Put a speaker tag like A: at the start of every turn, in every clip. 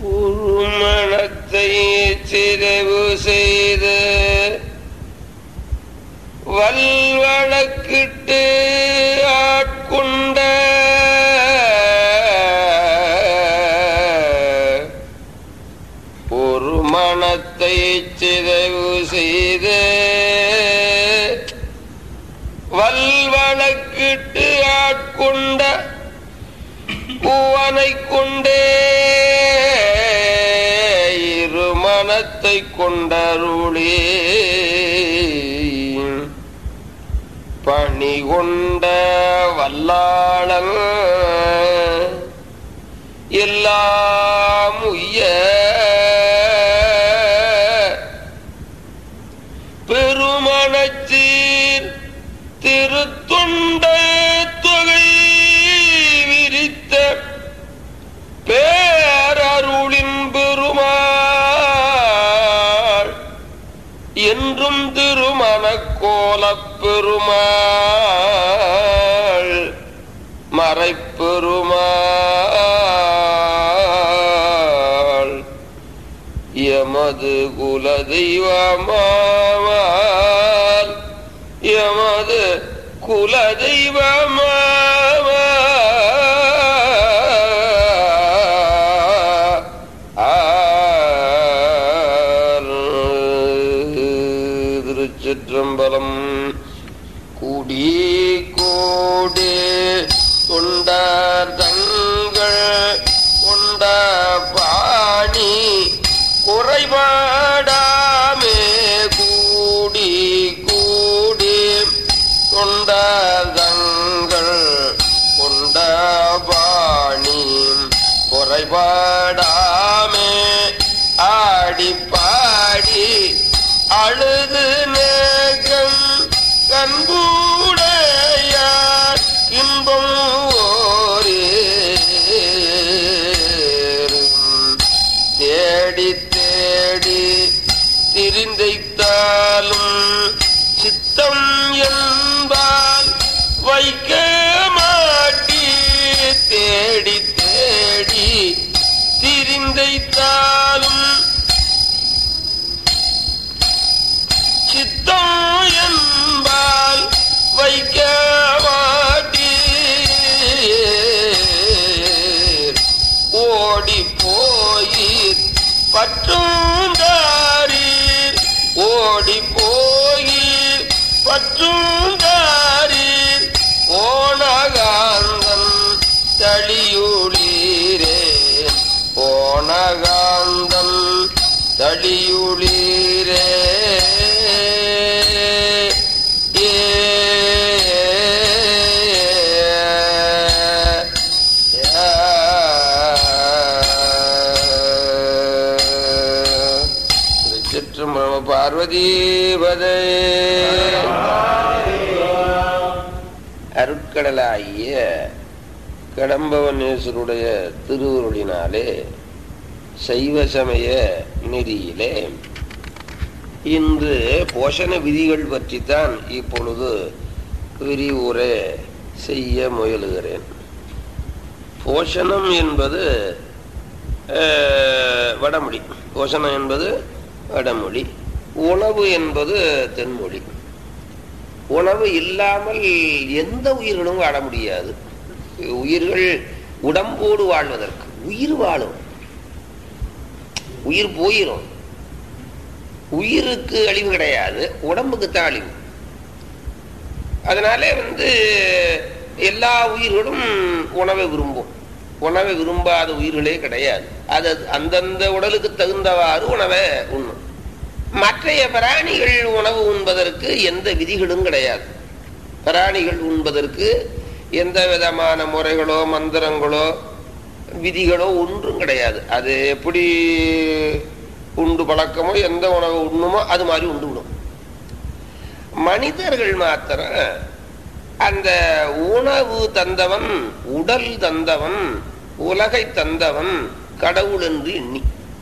A: உருமணத்தை சிறைவு செய்து வல்வழக்கிட்டு ஆட்கொண்ட ஒரு மனத்தை சிதைவு செய்து வல்வழக்கிட்டு ஆட்கொண்ட பூவனை கொண்டே இரு மனத்தை கொண்டருளே பணி கொண்ட வல்லாளன் எல்லாம் உய்ய பெருமணச்சீர் திருத்தொண்ட தொகை விரித்த பேரருளின் பெருமாள் என்றும் திருமணக் கோலப் பெருமாள் மறைப்பெருமாள் எமது குலதெய்வமால் எமது குலதெய்வமா திருச்சிற்றம்பலம் கூடி கோடி கொண்டார் தங்கள் கொண்ட பாணி குறைபாடாமே கூடி கூடி கொண்டார் தங்கள் கொண்ட பாணி குறைபாடாமே ஆடி பாடி அழுது நேகம் கண்கூடையார் இன்பம் ஓரே தேடி தேடி திரிந்தைத்தாலும் சித்தம் என்பால் வைக்க மாட்டி தேடி தேடி திரிந்தைத்தாலும் சித்தம் என்பால் வைக்க மாட்டீர் ஓடி போயிர் பற்றுந்தாரீர் ஓடி போயிர் பற்றுந்தாரீர் ஓனகாந்தன் தளியுளீரே ஓனகாந்தன் தளியுளீரே ஏ திருச்சிற்றம்பலம் பார்வதீபதே அருட்கடலாகிய கடம்பவனேஸ்வருடைய திருவுருளினாலே சைவ சமய நெறியிலே இன்று போஷண விதிகள் பற்றித்தான் இப்பொழுது விரிவுரை செய்ய முயலுகிறேன் போஷணம் என்பது அஹ், வடமொழி போஷணம் என்பது வடமொழி உணவு என்பது தென்மொழி உணவு இல்லாமல் எந்த உயிர்களும் வாழ முடியாது உயிர்கள் உடம்போடு வாழ்வதற்கு உயிர் வாழும் உயிர் போயிரும் உயிருக்கு அழிவு கிடையாது உடம்புக்கு தான் அழிவு அதனாலே வந்து எல்லா உயிர்களும் உணவை விரும்பும் உணவை விரும்பாத உயிர்களே கிடையாது அது அந்தந்த உடலுக்கு தகுந்தவாறு உணவை உண்ணும் மற்றைய பிராணிகள் உணவு உண்பதற்கு எந்த விதிகளும் கிடையாது பிராணிகள் உண்பதற்கு எந்த விதமான முறைகளோ மந்திரங்களோ விதிகளோ ஒன்றும் கிடையாது அது எப்படி உண்டு பழக்கமோ எந்த உணவு உண்ணுமோ அது மாதிரி உண்டு விடும் மனிதர்கள் மாத்திரம் அந்த உணவு தந்தவன் உடல் தந்தவன் உலகை தந்தவன் கடவுள் என்று எண்ணி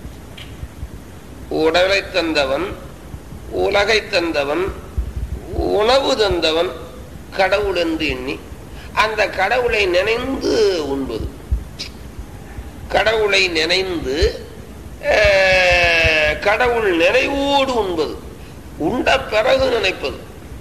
A: உடலை தந்தவன் உலகை தந்தவன் உணவு தந்தவன் கடவுள் என்று எண்ணி அந்த கடவுளை நினைந்து உண்பது கடவுளை நினைந்து அஹ், கடவுள் நினைவோடு உண்பது உண்ட பிறகு நினைப்பது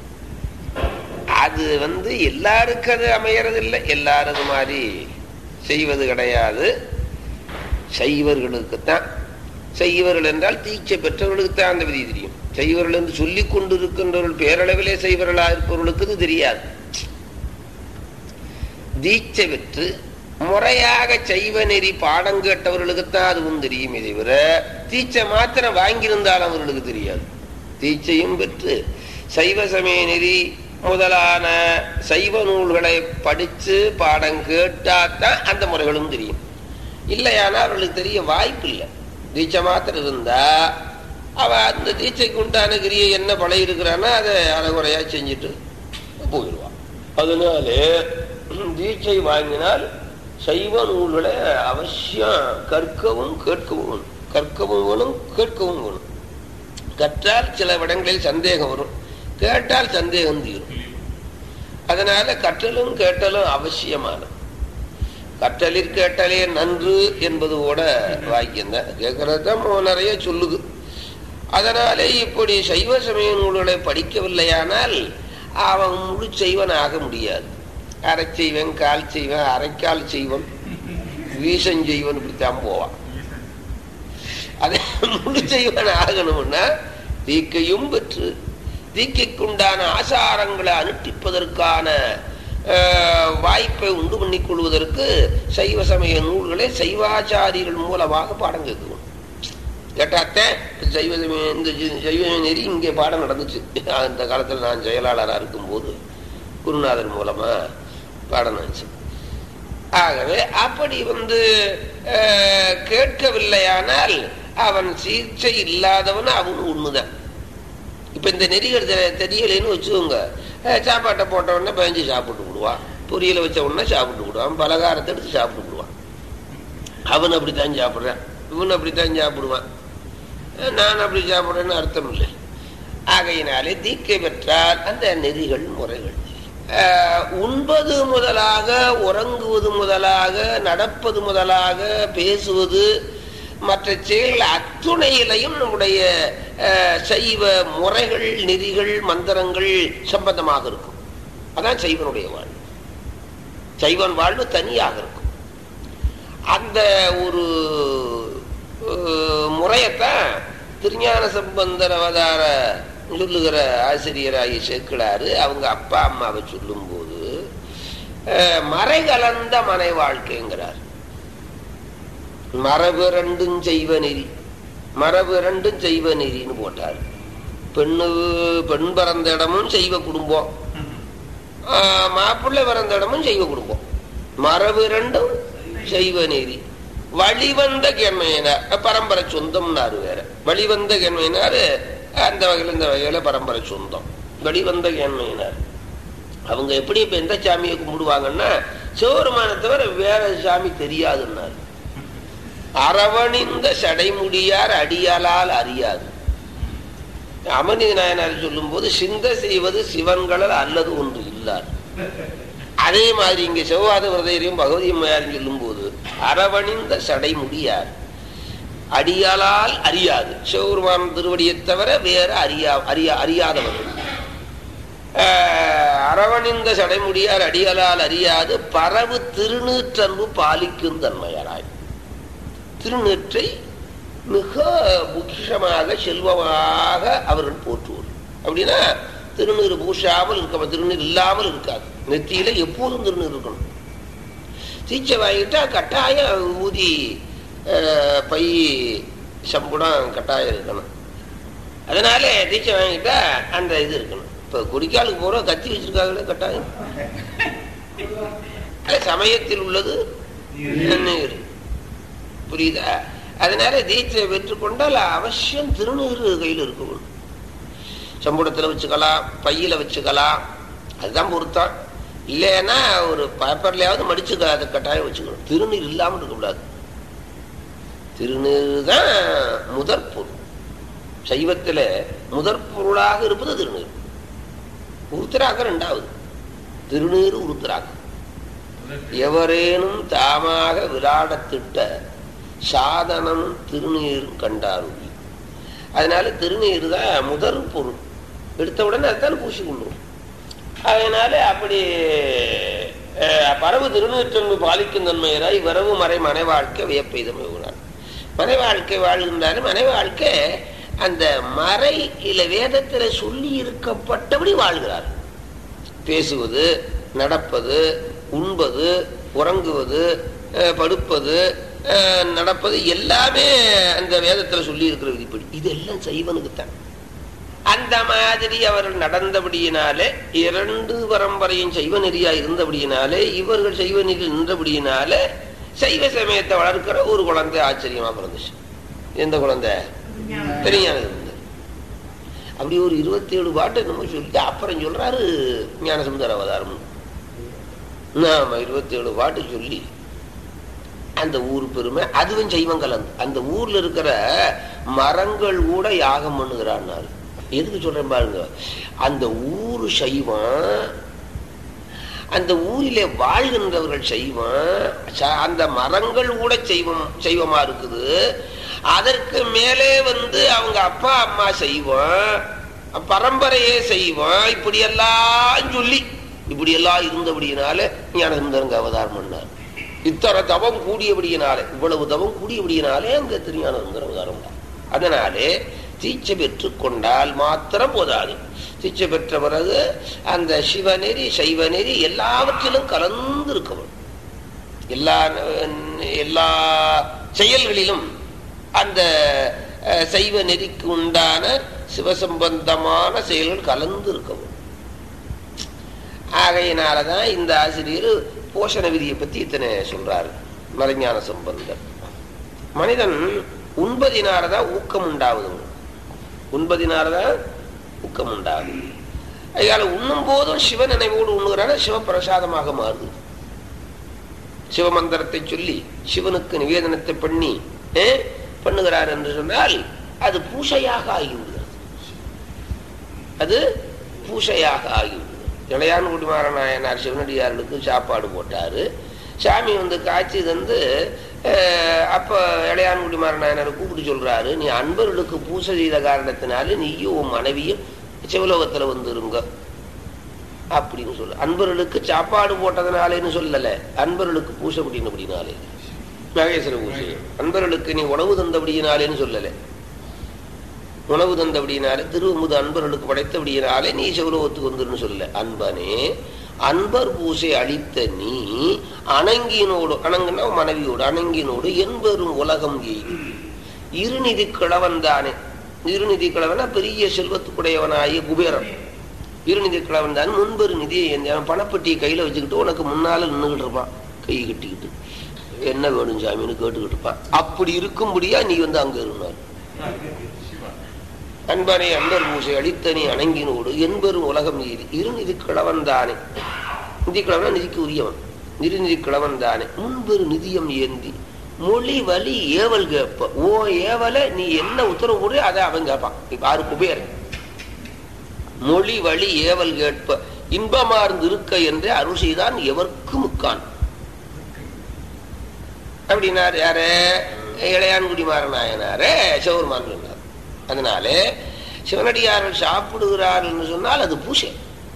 A: அது வந்து எல்லாருக்கும் அது அமையறது இல்லை எல்லாரும் அது மாதிரி செய்வது கிடையாது செய்வர்களுக்குத்தான் செய்வர்கள் என்றால் தீட்சை பெற்றவர்களுக்கு தான் அந்த விதி தெரியும் செய்வர்கள் என்று சொல்லிக் கொண்டிருக்கின்றவர்கள் பேரளவிலே செய்வர்களா இருப்பவர்களுக்கு இது தெரியாது தீட்சை பெற்று முறையாக செய்வ நெறி பாடம் கேட்டவர்களுக்குத்தான் அதுவும் தெரியும் தவிர தீட்சை மாத்திரம் வாங்கியிருந்தால் அவர்களுக்கு தெரியாது தீட்சையும் பெற்று சைவ சமய நெறி முதலான சைவ நூல்களை படிச்சு பாடம் கேட்டாதான் அந்த முறைகளும் தெரியும் இல்லையானா அவர்களுக்கு தெரிய வாய்ப்பு இல்லை தீட்சை மாத்திரம் இருந்தா அவ அந்த தீட்சைக்கு உண்டான கிரியை என்ன பழைய இருக்கிறான்னா அதை அறகுறையா செஞ்சுட்டு போயிடுவான் அதனாலே தீட்சை வாங்கினால் சைவ நூல்களை அவசியம் கற்கவும் கேட்கவும் வேணும் கற்கவும் வேணும் கேட்கவும் வேணும் கற்றால் சில இடங்களில் சந்தேகம் வரும் கேட்டால் சந்தேகம் தீரும் அதனால கற்றலும் கேட்டலும் அவசியமானது கற்றலிற் கேட்டலே நன்று என்பது கூட வாக்கியம் தான் கேட்கறது தான் நிறைய சொல்லுது அதனாலே இப்படி சைவ சமய நூல்களை படிக்கவில்லையானால் அவன் முழு செய்வன் ஆக முடியாது அரை செய்வன் கால் செய்வன் அரைக்கால் செய்வன் வீசம் செய்வன் இப்படித்தான் போவான் அதை முழு செய்வன் ஆகணும்னா தீக்கையும் பெற்று தீக்கைக்குண்டான ஆசாரங்களை அனுஷ்டிப்பதற்கான அஹ், வாய்ப்பை உண்டு பண்ணிக் கொள்வதற்கு சைவ சமய நூல்களை சைவாச்சாரியர்கள் மூலமாக பாடம் கேட்கணும் கேட்டாத்தேன் சைவ சமய இந்த ஜி- சைவ நெறி இங்கே பாடம் நடந்துச்சு அந்த காலத்தில் நான் செயலாளராக இருக்கும்போது குருநாதர் மூலமா பாடம் நடந்துச்சு ஆகவே அப்படி வந்து அஹ், கேட்கவில்லையானால் அவன் சீர்ச்சை இல்லாதவன் அவன் உண்மைதான் இப்ப இந்த நெறிகள் தெ- தெரியலைன்னு வச்சுக்கோங்க அஹ், சாப்பாட்டை போட்ட உடனே பயஞ்சு சாப்பிட்டு விடுவான் பொரியலை வச்ச உடனே சாப்பிட்டு விடுவான் பலகாரத்தை எடுத்து சாப்பிட்டு விடுவான் அவன் அப்படித்தான் சாப்பிடுறான் இவன் அப்படித்தான் சாப்பிடுவான் அஹ், நான் அப்படி சாப்பிடுறேன்னு அர்த்தம் இல்லை ஆகையினாலே தீக்கை பெற்றால் அந்த நெறிகள் முறைகள் அஹ், உண்பது முதலாக உறங்குவது முதலாக நடப்பது முதலாக பேசுவது மற்ற செயல் அத்துணையிலையும் நம்முடைய அஹ், சைவ முறைகள் நெறிகள் மந்திரங்கள் சம்பந்தமாக இருக்கும் அதான் சைவனுடைய வாழ்வு சைவன் வாழ்வு தனியாக இருக்கும் அந்த ஒரு அஹ், முறையத்தான் திருஞான சம்பந்தர் அவதார சொல்லுகிற ஆசிரியராகி சேர்க்கிறாரு அவங்க அப்பா அம்மாவை சொல்லும்போது அஹ், மறை கலந்த மனை வாழ்க்கைங்கிறார் மரபு ரெண்டும் செய்வ நெறி மரபு ரெண்டும் செய்வ நெறின்னு போட்டார் பெண்ணு பெண் பிறந்த இடமும் செய்வ குடும்பம் ஆஹ் மாப்பிள்ளை பிறந்த இடமும் செய்வ குடும்பம் மரபு ரெண்டும் செய்வ நெறி வழிவந்த கெண்மையினார் பரம்பரை சொந்தம்னாரு வேற வழிவந்த கெண்மையினாரு அந்த வகையில் இந்த வகையில பரம்பரை சொந்தம் வழிவந்த கெண்மையினார் அவங்க எப்படி இப்ப எந்த சாமியை கும்பிடுவாங்கன்னா சிவபெருமானை தவிர வேற சாமி தெரியாதுன்னாரு அரவணிந்த சடைமுடியார் அடியாலால் அறியாது அமனித நாயனார் சொல்லும் போது சிந்த செய்வது சிவன்களல் அல்லது ஒன்று இல்லார் அதே மாதிரி இங்க செவ்வாத விரதையரையும் பகவதி அம்மையாரும் சொல்லும் போது அரவணிந்த சடைமுடியார் அடியாலால் அறியாது சிவபெருமான் திருவடியை தவிர வேற அறியா அறியா அறியாதவர்கள் ஆஹ், அரவணிந்த சடைமுடியார் அடியாலால் அறியாது பரவு திருநீற்றன்பு பாலிக்கும் தன்மையராய் திருநீற்றை மிக முக்கியமாக செல்வமாக அவர்கள் போற்றுவார் அப்படின்னா திருநீர் பூசாமல் இருக்க திருநீர் இல்லாமல் இருக்காது நெத்தியில எப்போதும் திருநீர் இருக்கணும் தீட்சை வாங்கிட்டா கட்டாயம் ஊதி அஹ், பை சம்புடம் கட்டாயம் இருக்கணும் அதனால தீட்சை வாங்கிட்டா அந்த இது இருக்கணும் இப்ப குறிக்காலுக்கு போற கத்தி வச்சிருக்காங்களே கட்டாயம் அது சமயத்தில் உள்ளது நீர் புரியுதா அதனால தீட்சை பெற்றுக்கொண்டால் அவசியம் திருநீர் கையில் இருக்கணும் சம்பளத்துல வச்சுக்கலாம் பையில வச்சுக்கலாம் அதுதான் பொருத்தம் இல்லைன்னா ஒரு பேப்பர்லயாவது மடிச்சு க- அதை கட்டாயம் வச்சுக்கணும் திருநீர் இல்லாமல் இருக்கக்கூடாது திருநீர் தான் முதற் பொருள் சைவத்துல முதற் பொருளாக இருப்பது திருநீர் உருத்தராக ரெண்டாவது திருநீர் உருத்தராக எவரேனும் தாமாக விராடத்திட்ட சாதனம் திருநீரும் கண்டாருள் அதனால திருநீர் தான் முதல் பொருள் எடுத்த உடனே அதுதான் பூசி கொண்டுரும் அதனால அப்படி அஹ், பரவு திருநீற்றன்மை பாலிக்கும் தன்மையராய் வரவு மறை மனை வாழ்க்கை வியப்பெய்தமை மனை வாழ்க்கை வாழ்கின்றாலும் மனை வாழ்க்கை அந்த மறை இல்ல வேதத்துல சொல்லி இருக்கப்பட்டபடி வாழ்கிறார் பேசுவது நடப்பது உண்பது உறங்குவது அஹ், படுப்பது அஹ், நடப்பது எல்லாமே அந்த வேதத்துல சொல்லி இருக்கிற விதிப்படி இதெல்லாம் சைவனுக்குத்தான் அந்த மாதிரி அவர்கள் நடந்தபடியினாலே இரண்டு பரம்பரையும் சைவ நெறியா இருந்தபடியினாலே இவர்கள் சைவ நெறியில் நின்றபடியினாலே சைவ சமயத்தை வளர்க்கிற ஒரு குழந்தை ஆச்சரியமா பிறந்துச்சு எந்த குழந்தை தெரியாது அப்படி ஒரு இருபத்தி ஏழு பாட்டு நம்ம சொல்லி அப்புறம் சொல்றாரு ஞானசமுதர அவதாரம் நாம இருபத்தி ஏழு பாட்டு சொல்லி அந்த ஊர் பெருமை அதுவும் சைவம் கலந்து அந்த ஊர்ல இருக்கிற மரங்கள் கூட யாகம் பண்ணுகிறான்னாரு எதுக்கு சொல்றேன் பாருங்க அந்த ஊர் சைவம் அந்த ஊரிலே வாழ்கின்றவர்கள் செய்வம் ச- அந்த மரங்கள் கூட செய்வம் செய்வமா இருக்குது அதற்கு மேலே வந்து அவங்க அப்பா அம்மா செய்வோம் பரம்பரையே செய்வோம் இப்படியெல்லாம் சொல்லி இப்படியெல்லாம் இருந்தபடியினால ஞானசுந்தரங்க அவதாரம் பண்ணார் இத்தனை தவம் கூடியபடியினாலே இவ்வளவு தவம் கூடியபடியினாலே அங்க திருஞானசுந்தரம் அவதாரம் பண்ணார். அதனாலே தீட்சை பெற்றுக் கொண்டால் மாத்திரம் போதாது தீட்சை பெற்ற பிறகு அந்த சிவநெறி சைவநெறி எல்லாவற்றிலும் கலந்து இருக்கணும் எல்லா எல்லா செயல்களிலும் அந்த அஹ், சைவ நெறிக்கு உண்டான சிவசம்பந்தமான செயல்கள் கலந்து இருக்கவும் ஆகையினாலதான் இந்த ஆசிரியர் போஷண விதியை பத்தி இத்தனை சொல்றாரு மறைஞான சம்பந்தர் மனிதன் உண்பதினாலதான் ஊக்கம் உண்டாகுது உண்பதினாலதான் ஊக்கம் உண்டாகுது அதனால உண்ணும் போதும் சிவ நினைவோடு உண்ணுகிறான சிவபிரசாதமாக மாறுது சிவமந்திரத்தை சொல்லி சிவனுக்கு நிவேதனத்தை பண்ணி ஏ, பண்ணுகிறார் என்று சொன்னால் அது பூசையாக ஆகிவிடுகிறது அது பூசையாக ஆகிவிடுகிறது இளையான்குடி மாறநாயனார் சிவனடியார்களுக்கு சாப்பாடு போட்டாரு சாமி வந்து காட்சி தந்து அஹ், அப்ப இளையான்குடி மாறநாயனார் கூப்பிட்டு சொல்றாரு நீ அன்பர்களுக்கு பூசை செய்த காரணத்தினால நீயும் உன் மனைவியும் சிவலோகத்துல வந்துருங்க அப்படின்னு சொல்லு அன்பர்களுக்கு சாப்பாடு போட்டதுனாலேன்னு சொல்லல அன்பர்களுக்கு பூசை அப்படின்னாலே மகேஸ்வர பூஜை அன்பர்களுக்கு நீ உணவு தந்தபடியினாலேன்னு சொல்லல உணவு தந்தபடியினாலே திருவமுது அன்பர்களுக்கு படைத்தபடியினாலே நீ சிவலோகத்துக்கு வந்துருன்னு சொல்லல அன்பனே அன்பர் பூசை அளித்த நீ அணங்கினோடு அணங்குனா மனைவியோடு அணங்கினோடு என்பெரும் உலகம் எய்தும் இருநிதி கிழவன் தானே இருநிதி கிழவனா பெரிய செல்வத்துக்குடையவனாகிய குபேரன் இருநிதி கிழவன் தான் முன்பெரு நிதியை ஏந்தி, அவன் பணப்பெட்டியை கையில வச்சுக்கிட்டு உனக்கு முன்னால நின்றுகிட்டு இருப்பான் கை கட்டிக்கிட்டு என்ன வேணும் சாமின்னு கேட்டுக்கிட்டு இருப்பான் அப்படி இருக்கும்படியா நீ வந்து அங்க இருந்தார் அன்பனை அன்பர் பூசை அளித்தனி அணங்கினோடு என்பெரும் உலகம் நீதி இருநிதி கிழவன் தானே நிதி கிழவனா நிதிக்கு உரியவன் நிதிநிதி கிழவன் தானே முன்பெரு நிதியம் ஏந்தி மொழி வலி ஏவல் கேட்ப ஓ ஏவல நீ என்ன உத்தரவு போடு அதை அவன் கேட்பான் இப்ப ஆறு குபேரன் மொழி வழி ஏவல் கேட்ப இன்பமார்ந்து இருக்க என்றே அருள் செய்தான் எவர்க்கு முக்கான் அப்படின்னார் யாரு இளையான்குடி மாறநாயனாரே சிவருமான் சொன்னார் அதனாலே சிவனடியார்கள் சாப்பிடுகிறார்கள் சொன்னால் அது பூசை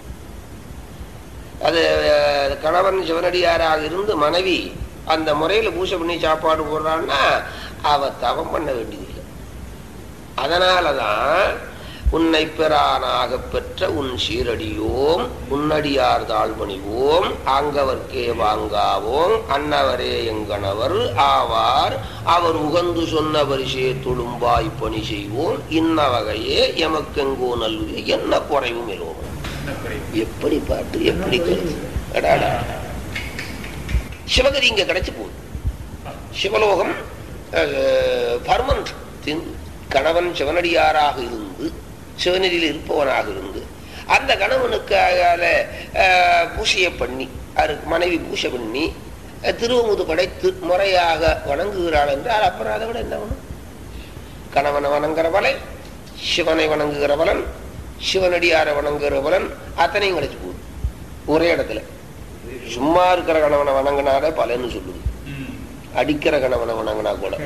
A: அது அஹ், கணவன் சிவனடியாராக இருந்து மனைவி அந்த முறையில பூசை பண்ணி சாப்பாடு போடுறான்னா அவ தவம் பண்ண வேண்டியதில்லை அதனாலதான் உன்னை பெறானாக பெற்ற உன் சீரடியோம் உன்னடியார் தாழ்பணிவோம் ஆங்கவர்க்கே வாங்காவோம் அன்னவரே எங்கணவர் ஆவார் அவர் உகந்து சொன்ன பரிசே தொழும்பாய் பணி செய்வோம் இன்ன வகையே எமக்கெங்கோ நல்கு என்ன குறைவும் இலோம் எப்படி பாட்டு எப்படி கருத்து அடாடா சிவகதி இங்க கிடைச்சு போகுது சிவலோகம் பர்மன்ட் கணவன் சிவனடியாராக இருந்து சிவநெறியில் இருப்பவனாக இருந்து அந்த கணவனுக்காக அஹ், பூசையை பண்ணி அவருக்கு மனைவி பூசை பண்ணி அஹ், திருவமுது படைத்து முறையாக வணங்குகிறாள் என்றால் அப்புறம் அதை விட என்ன வேணும் கணவனை வணங்குற பலன் சிவனை வணங்குகிற பலன் சிவனடியாரை வணங்குகிற பலன் அத்தனையும் கிடைச்சு போகுது ஒரே இடத்துல சும்மா இருக்கிற கணவனை வணங்கினாலே பலன்னு சொல்லுது அடிக்கிற கணவனை வணங்கினா கூட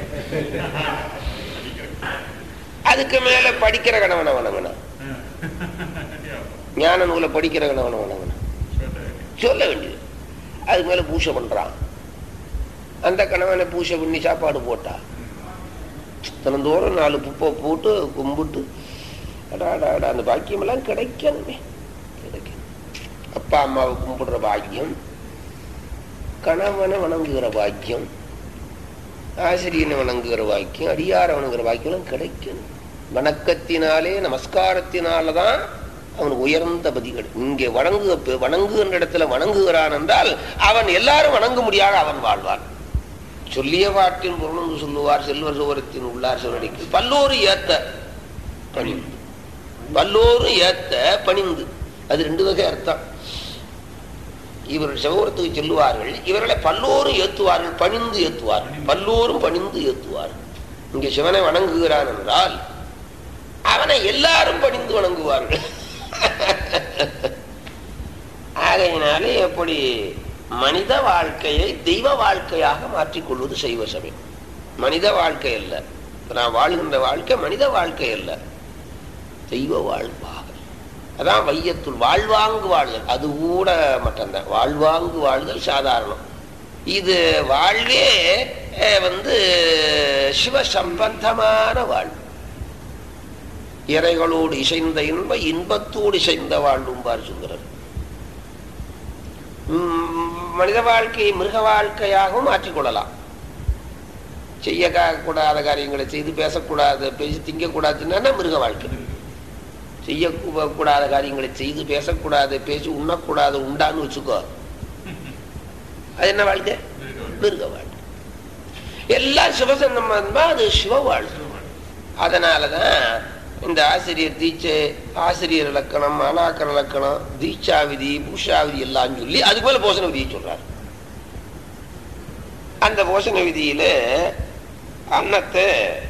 A: அதுக்கு மேல படிக்கிற கணவனை வணங்கினா ஞான நூலை படிக்கிற கணவனை வணங்கினா சொல்ல வேண்டியது அதுக்கு மேல பூஜை பண்றான் அந்த கணவனை பூஜை பண்ணி சாப்பாடு போட்டா தினந்தோறும் நாலு புப்பை போட்டு கும்பிட்டு அடா அடா அடா அந்த பாக்கியமெல்லாம் கிடைக்கணுமே கிடைக்கணும் அப்பா அம்மாவை கும்பிடுற பாக்கியம் கணவனை வணங்குகிற பாக்கியம் ஆசிரியனை வணங்குகிற பாக்கியம் அடியாரை வணங்குகிற பாக்கியம் கிடைக்கணும் வணக்கத்தினாலே நமஸ்காரத்தினால தான் அவனுக்கு உயர்ந்த பதிகள் இங்கே வணங்கு வணங்குகின்ற இடத்துல வணங்குகிறான் என்றால் அவன் எல்லாரும் வணங்க முடியாத அவன் வாழ்வான் சொல்லிய பாட்டின் பொருளும் சொல்லுவார் செல்வர் சுவரத்தின் உள்ளார் சிவனடிக்கு பல்லோரு ஏத்த பணிந்து பல்லோரும் ஏத்த பணிந்து அது ரெண்டு வகை அர்த்தம் இவர்கள் சிவபுரத்துக்கு செல்லுவார்கள் இவர்களை பல்லோரும் ஏத்துவார்கள் பணிந்து ஏத்துவார்கள் பல்லோரும் பணிந்து ஏத்துவார்கள் இங்கே சிவனை வணங்குகிறான் என்றால் அவனை எல்லாரும் பணிந்து வணங்குவார்கள் ஆகையினாலே எப்படி மனித வாழ்க்கையை தெய்வ வாழ்க்கையாக மாற்றிக்கொள்வது செய்வ சமயம் மனித வாழ்க்கை அல்ல நான் வாழ்கின்ற வாழ்க்கை மனித வாழ்க்கை அல்ல தெய்வ வாழ்வாக அதான் வையத்துள் வாழ்வாங்கு வாழ்தல் அது கூட மட்டும்தான் வாழ்வாங்கு வாழ்தல் சாதாரணம் இது வாழ்வே அஹ், வந்து சிவ சம்பந்தமான வாழ்வு இறைகளோடு இசைந்த இன்ப இன்பத்தோடு இசைந்த வாழ்வும்பார் சுந்தரர் உம், மனித வாழ்க்கையை மிருக வாழ்க்கையாகவும் மாற்றிக்கொள்ளலாம் செய்ய கா- கூடாத காரியங்களை செய்து பேசக்கூடாது பேசி திங்கக்கூடாதுன்னா மிருக வாழ்க்கை செய்யக்கூடாத காரியங்களை செய்து பேசக்கூடாது பேசி உண்ணக்கூடாது உண்டான்னு வச்சுக்கோ அது என்ன வாழ்க்கை மிருக வாழ்க்கை எல்லாம் சிவசந்தமா அது சிவ வாழ்க்கை அதனாலதான் இந்த ஆசிரியர் தீட்சை ஆசிரியர் இலக்கணம் அனாக்கர இலக்கணம் தீட்சா விதி பூஷா விதி எல்லாம் சொல்லி அது போல போஷண விதியை சொல்றார் அந்த போஷண விதியில அன்னத்தை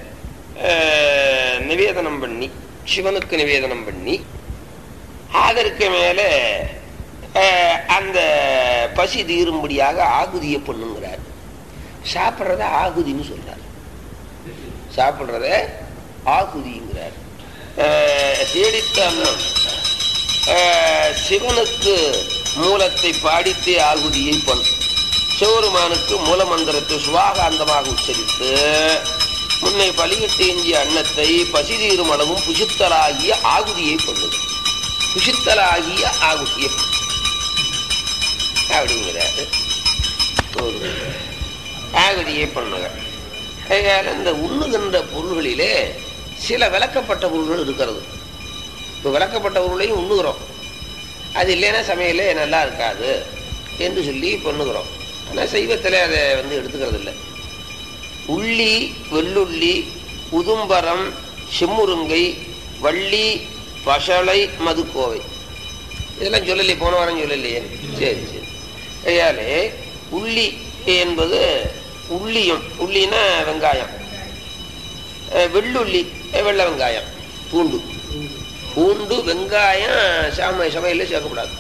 A: அஹ், நிவேதனம் பண்ணி சிவனுக்கு நிவேதனம் பண்ணி அதற்கு மேல அஹ், அந்த பசி தீரும்படியாக ஆகுதியை பண்ணுங்கிறார் சாப்பிட்றத ஆகுதின்னு சொல்றார் சாப்பிட்றத ஆகுதிங்கிறார் அஹ், தேடித்த அன்னம் அஹ், சிவனுக்கு மூலத்தை பாடித்தே ஆகுதியை பண் சிவருமானுக்கு மூலமந்திரத்தை சுவாகாந்தமாக உச்சரித்து முன்னை பலியிட்டு எஞ்சிய அன்னத்தை பசிதீரும் அளவும் புசித்தலாகிய ஆகுதியை பண்ணுது புசித்தலாகிய ஆகுதியை பண்ணு. அப்படிங்கிறாரு ஒரு ஆகுதியை பண்ணுக அதனால இந்த உண்ணுகின்ற பொருள்களிலே சில விளக்கப்பட்ட பொருள்கள் இருக்கிறது இப்போ விளக்கப்பட்ட பொருளையும் உண்ணுகிறோம் அது இல்லைன்னா சமையலே நல்லா இருக்காது என்று சொல்லி பண்ணுகிறோம் ஆனால் சைவத்தில் அதை வந்து எடுத்துக்கிறது இல்லை உள்ளி வெள்ளுள்ளி உதும்பரம் செம்முருங்கை வள்ளி பசலை மதுக்கோவை இதெல்லாம் சொல்லலையே போன வாரம் சொல்லலையே சரி சரி ஐயாலே உள்ளி என்பது உள்ளியும் உள்ளினா வெங்காயம் அஹ் வெள்ளுள்ளி அஹ் வெள்ளை வெங்காயம் பூண்டு பூண்டு வெங்காயம் சாம சமையலில் சேர்க்கக்கூடாது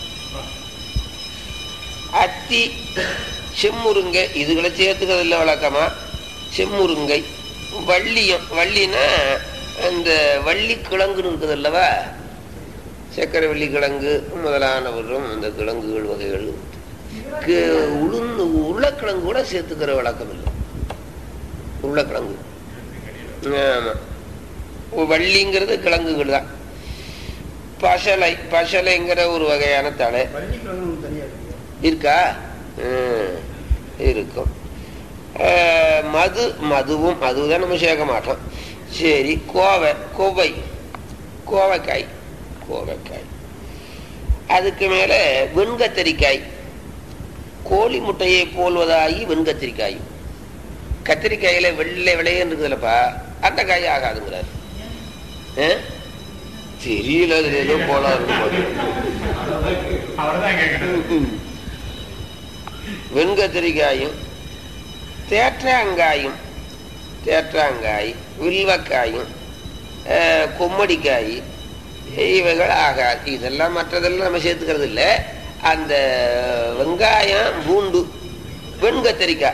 A: அத்தி செம்முருங்கை இதுகளை சேர்த்துக்கிறது இல்லை வழக்கமா செம்முருங்கை வள்ளியம் வள்ளினா அந்த வள்ளி கிழங்குன்னு இருக்குது அல்லவா சர்க்கரை வள்ளி கிழங்கு முதலானவரும் அந்த கிழங்குகள் வகைகள் கு- உளுந்து உருளைக்கிழங்கு கூட சேர்த்துக்கிற வழக்கம் இல்லை உருளைக்கிழங்கு ஆமா வள்ளிங்கிறது கிழங்குகள் தான் பசலை பசலைங்கிற ஒரு வகையான தலை
B: பள்ளிக்கிழங்கு தனியா இருக்கு
A: இருக்கா ம், இருக்கும் அஹ், மது மதுவும் மதுதான் நம்ம சேர்க்க மாட்டோம் சரி கோவை கோவை கோவைக்காய் கோவைக்காய் அதுக்கு மேல வெண்கத்திரிக்காய் கோழி முட்டையை போல்வதாகி வெண்கத்திரிக்காய் கத்திரிக்காயில வெள்ளை விளையன்னு இருக்குதுல்லப்பா அந்த காய் ஆகாதுங்கிறார் ஆ? தெரியல அதுல ஏதோ போல இருக்கும்
C: அவர்தான் கேட்கணும்
A: வெண்கத்திரிக்காயும் தேற்றாங்காயும் தேற்றாங்காய் வில்வக்காயும் அஹ், கொம்மடிக்காய் இவைகள் ஆகாது இதெல்லாம் மற்றதெல்லாம் நம்ம சேர்த்துக்கிறது இல்லை அந்த வெங்காயம் பூண்டு வெண்கத்திரிக்காய்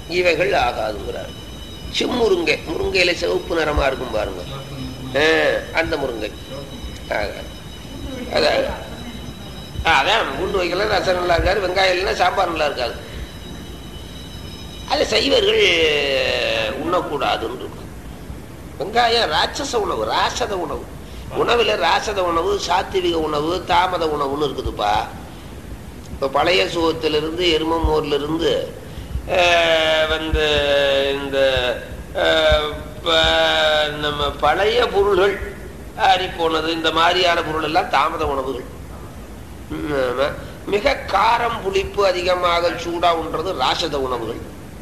A: இவைகள் ஆகாதுங்கிறார் செம்முருங்கை முருங்கையில சிவப்பு நிறமா இருக்கும் பாருங்க ஆ, அந்த முருங்கை ஆகாது அதான் ஆ, அதான் பூண்டு வைக்கல ரசம் நல்லா இருக்காது வெங்காயம் இல்லைன்னா சாம்பார் நல்லா இருக்காது அது சைவர்கள் உண்ணக்கூடாதுன்னு இருக்கும் வெங்காயம் ராட்சச உணவு ராசத உணவு உணவில் ராசத உணவு சாத்விக உணவு தாமத உணவுன்னு இருக்குதுப்பா இப்போ பழைய சுகத்திலிருந்து எருமமோர்லேருந்து வந்து இந்த அஹ், ப- நம்ம பழைய பொருள்கள் ஆறி போனது இந்த மாதிரியான பொருள் எல்லாம் தாமத உணவுகள் ம், ஆமா. மிக காரம் புளிப்பு அதிகமாக சூடா உண்றது ராசத உணவுகள்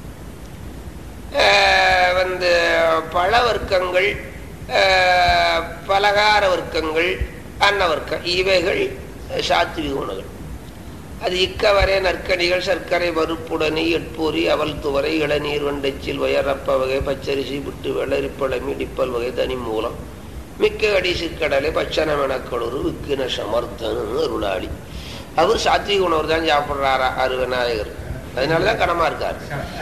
A: அஹ், வந்து பழ வர்க்கங்கள் அஹ், பலகார வர்க்கங்கள் அன்னவர்க்கம் இவைகள் சாத்விக உணவுகள் அது இக்கவரை நற்கனிகள் சர்க்கரை பருப்புடனி எட்பொறி அவல் துவரை இளநீர் வண்டைச்சில் வயரப்ப வகை பச்சரிசி விட்டு வெள்ளரிப்பழம் இடிப்பல் வகை தனி மூலம் மிக்க அடி சிற்கடலை பச்சனமெனக்கொழுரு விக்கின சமர்த்தனு அருளாளி அவர் சாத்விக உணவு தான் சாப்பிட்றாரா அரு விநாயகர் அதனாலதான் கனமா இருக்காரு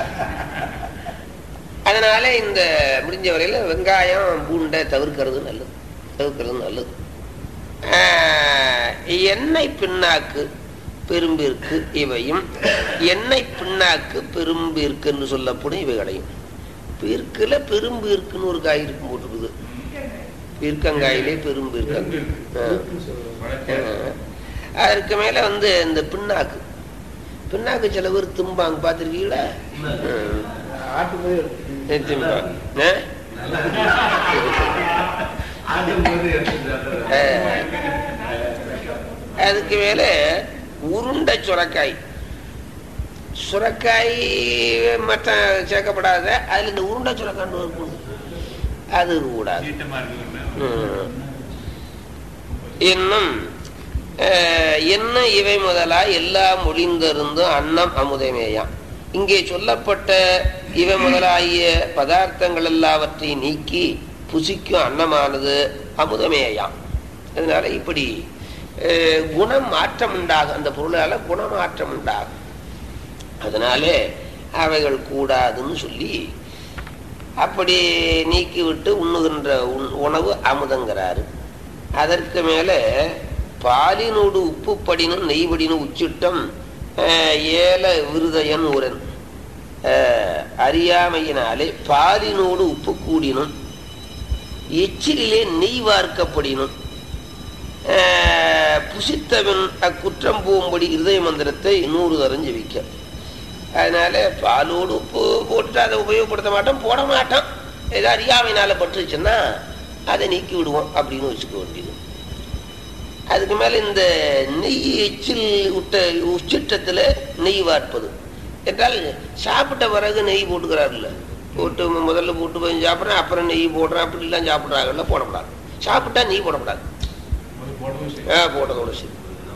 A: அதனால இந்த முடிஞ்ச வரையில வெங்காயம் பூண்டை தவிர்க்கிறது நல்லது தவிர்க்கிறது நல்லது ஆஹ், எண்ணெய் பின்னாக்கு பெரும்பிற்கு இவையும் எண்ணெய் பின்னாக்கு பெரும்பிற்கு என்று சொல்லப்படும் இவைகளையும் பீர்க்குல பெரும்பீர்க்குன்னு ஒரு காய் இருக்கும் போட்டுருக்குது பீர்க்கங்காயிலே பெரும்பீர்க்கங்க அதற்கு மேல வந்து இந்த பின்னாக்கு பின்னாக்கு சில பேர் தும்பாங்க பார்த்துருக்கீங்களா திம்பாங்க அதுக்கு மேல உருண்டை சுரக்காய் சுரக்காய் மற்ற சேர்க்கப்படாத அதுல இந்த உருண்டை சுரக்காய் இருக்கும் அது கூடாது ம். இன்னும் அஹ், என்ன இவை முதலா எல்லாம் ஒளிந்திருந்தும் அன்னம் அமுதமேயாம் இங்கே சொல்லப்பட்ட இவை முதலாகிய பதார்த்தங்கள் எல்லாவற்றையும் நீக்கி புசிக்கும் அன்னமானது அமுதமேயாம் அதனால இப்படி அஹ், குணம் மாற்றம் உண்டாகும் அந்த பொருளால குணமாற்றம் உண்டாகும் அதனாலே அவைகள் கூடாதுன்னு சொல்லி அப்படி நீக்கிவிட்டு உண்ணுகின்ற உண்- உணவு அமுதங்கிறாரு அதற்கு மேல பாலினோடு உப்பு படினும் நெய்படினும் உச்சிட்டம் அஹ், ஏல விருதயன் உரன் அஹ், அறியாமையினாலே பாலினோடு உப்பு கூடினும் எச்சிலே நெய் வார்க்கப்படினும் அஹ், புசித்தவன் அக்குற்றம் போகும்படி இருதய மந்திரத்தை நூறு தரம் ஜெபிக்க அதனால பாலோடு உப்பு போட்டுட்டு அதை உபயோகப்படுத்த மாட்டோம் போட மாட்டோம் ஏதோ அறியாமையினால பட்டுருச்சுன்னா அதை நீக்கி விடுவோம் அப்படின்னு வச்சுக்க வேண்டியது அதுக்கு மேல இந்த நெய் எச்சில் விட்ட உச்சிட்டத்துல நெய் வார்ப்பது என்றால் சாப்பிட்ட பிறகு நெய் போட்டுக்கிறாருல்ல போட்டு மு- முதல்ல போட்டு போய் சாப்பிட்றேன் அப்புறம் நெய் போடுறேன் அப்படிலாம் சாப்பிட்றாங்கல்ல போடக்கூடாது சாப்பிட்டா நெய் போடக்கூடாது ஆ போட்டதோட சரி